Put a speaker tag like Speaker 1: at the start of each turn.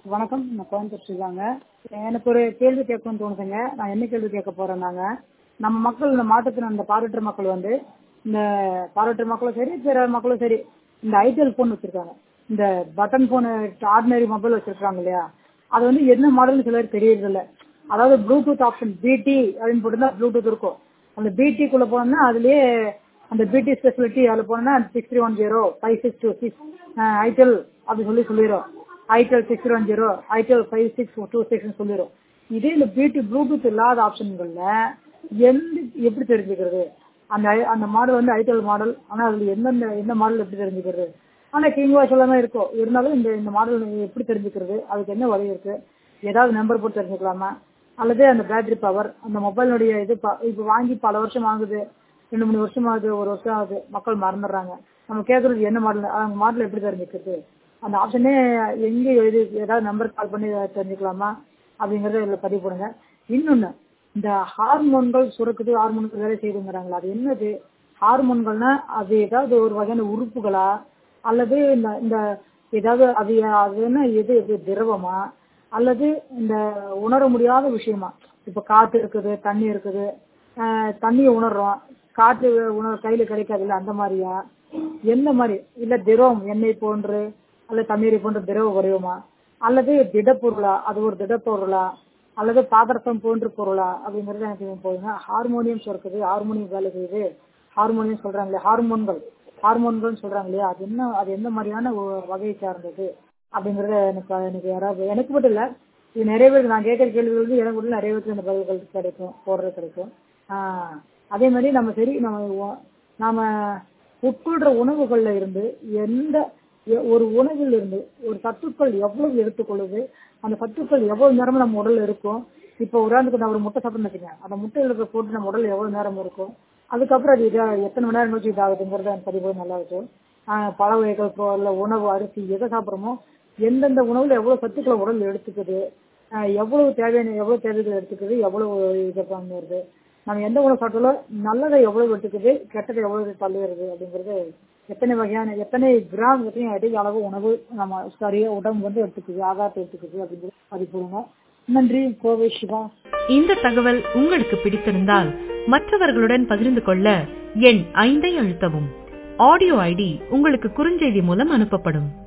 Speaker 1: வணக்கம் நான் கோயம்புத்தூர் ஸ்ரீதாங்க எனக்கு ஒரு கேள்வி கேட்கணும்னு தோணுதுங்க நான் என்ன கேள்வி கேட்க போறேன்னாங்க நம்ம மக்கள் இந்த மாற்றுத்திறன் இந்த பார்வையற்ற மக்கள் வந்து இந்த பார்வையற்ற மக்களும் சரி பிற மக்களும் சரி இந்த ஐடிஎல் ஃபோன் வச்சிருக்காங்க இந்த பட்டன் ஃபோன் ஆர்டினரி மொபைல் வச்சிருக்காங்க இல்லையா அது வந்து என்ன மாடல்னு சிலர் தெரியறது இல்ல அதாவது ப்ளூடூத் ஆப்ஷன் பிடி அப்படின்னு போட்டுருந்தா ப்ளூடூத் இருக்கும் அந்த பிடிக்குள்ள போனோம்னா அதுலயே அந்த பிடி ஸ்பெசிலிட்டி அதில் போனோம்னா six three one zero five six two six ஐடெல் அப்படி சொல்லி சொல்லிடும் ஐடெல் சிக்ஸ் த்ரீ ஒன் ஜீரோ ஐடெல் ஃபைவ் சிக்ஸ் டூ சிக்ஸ்னு சொல்லிடும் இதே இந்த பிடி ப்ளூடூத் இல்லாத ஆப்ஷன்களில் எந்த எப்படி தெரிஞ்சுக்கிறது அந்த ஐ- அந்த மாடல் வந்து ஐடெல் மாடல் ஆனால் அதில் எந்தெந்த எந்த மாடல் எப்படி தெரிஞ்சுக்கிறது ஆனால் கிங் வாஷ் எல்லாமே இருக்கும் இருந்தாலும் இந்த இந்த மாடல் எப்படி தெரிஞ்சுக்கிறது அதுக்கு என்ன வழி இருக்கு ஏதாவது நம்பர் போட்டு தெரிஞ்சுக்கலாமா அல்லது அந்த பேட்டரி பவர் அந்த மொபைலுடைய இது ப- இப்போ வாங்கி பல வருஷம் ஆகுது ரெண்டு மூணு வருஷம் ஆகுது ஒரு வருஷம் ஆகுது மக்கள் மறந்துடுறாங்க நம்ம கேட்கறது என்ன மாடல் அவங்க மாடல் எப்படி தெரிஞ்சுக்கிறது அந்த ஆப்ஷனே எங்க எழுதி ஏதாவது நம்பர் கால் பண்ணி தெரிஞ்சுக்கலாமா அப்படிங்கறத இதுல பதிவு பண்ணுங்க இன்னொன்னு இந்த ஹார்மோன்கள் சுரக்குது ஹார்மோன்கள் வேலை செய்யுதுங்கிறாங்களா அது என்னது ஹார்மோன்கள்னா அது ஏதாவது ஒரு வகையான உறுப்புகளா அல்லது இந்த இந்த ஏதாவது அது அது என்ன எது எது திரவமா அல்லது இந்த உணர முடியாத விஷயமா இப்ப காத்து இருக்குது தண்ணி இருக்குது ஆஹ் தண்ணியை உணர்றோம் காற்று உணர் கையில கிடைக்காதுல்ல அந்த மாதிரியா எந்த மாதிரி இல்ல திரவம் எண்ணெய் போன்று அல்லது தண்ணீரை போன்ற திரவ வடிவமா அல்லது திடப்பொருளா அது ஒரு திடப்பொருளா அல்லது பாதரசம் போன்ற பொருளா அப்படிங்கறது எனக்கு போதுங்க ஹார்மோனியம் சுரக்குது ஹார்மோனியம் வேலை செய்யுது ஹார்மோனியம் சொல்றாங்களே ஹார்மோன்கள் ஹார்மோன்கள் சொல்றாங்க இல்லையா அது என்ன அது எந்த மாதிரியான ஒரு வகையை சார்ந்தது அப்படிங்கறத எனக்கு எனக்கு யாராவது எனக்கு மட்டும் இல்ல இது நிறைய பேர் நான் கேட்கிற கேள்விகளுக்கு எனக்கு மட்டும் நிறைய பேருக்கு இந்த பதில்கள் கிடைக்கும் போடுறது கிடைக்கும் ஆஹ் அதே மாதிரி நம்ம சரி நம்ம உ- நாம உட்கொள்ற உணவுகள்ல இருந்து எந்த எ- ஒரு உணவில் இருந்து ஒரு சத்துக்கள் எவ்வளவு எடுத்துக்கொள்ளுது அந்த சத்துக்கள் எவ்வளவு நேரம் நம்ம உடல்ல இருக்கும் இப்போ உதாரணத்துக்கு நான் ஒரு முட்டை சாப்பிட்டு வச்சுக்கேன் அந்த முட்டையில இருக்க போட்டு நம்ம உடல் எவ்வளவு நேரம் இருக்கும் அதுக்கப்புறம் அது இதா- எத்தனை மணி நேரம் கழிச்சு இதாகுதுங்கிறத எனக்கு பதிவு நல்லா இருக்கும் ஆஹ் பழ வகைகள் இப்போ உள்ள உணவு அரிசி எதை சாப்பிட்றோமோ எந்தெந்த உணவுல எவ்வளவு சத்துக்களை உடல் எடுத்துக்குது ஆஹ் எவ்வளவு தேவையான எவ்வளவு தேவைகள் எடுத்துக்குது எவ்வளவு இதை பண்ணுறது நம்ம எந்த உணவு சாப்பிட்டாலும் நல்லதை எவ்வளவு எடுத்துக்குது கெட்டதை எவ்வளவு தள்ளுகிறது அப்படிங்கிறது எத்தனை வகையான எத்தனை கிராம் எத்தனை அடி அளவு உணவு நம்ம சரியா உடம்பு வந்து எடுத்துக்குது ஆகாரத்தை எடுத்துக்குது அப்படிங்கிறது பதிப்புடுங்க நன்றி கோவை சிவா
Speaker 2: இந்த தகவல் உங்களுக்கு பிடித்திருந்தால் மற்றவர்களுடன் பகிர்ந்து கொள்ள எண் ஐந்தை அழுத்தவும் ஆடியோ ஐடி உங்களுக்கு குறுஞ்செய்தி மூலம் அனுப்பப்படும்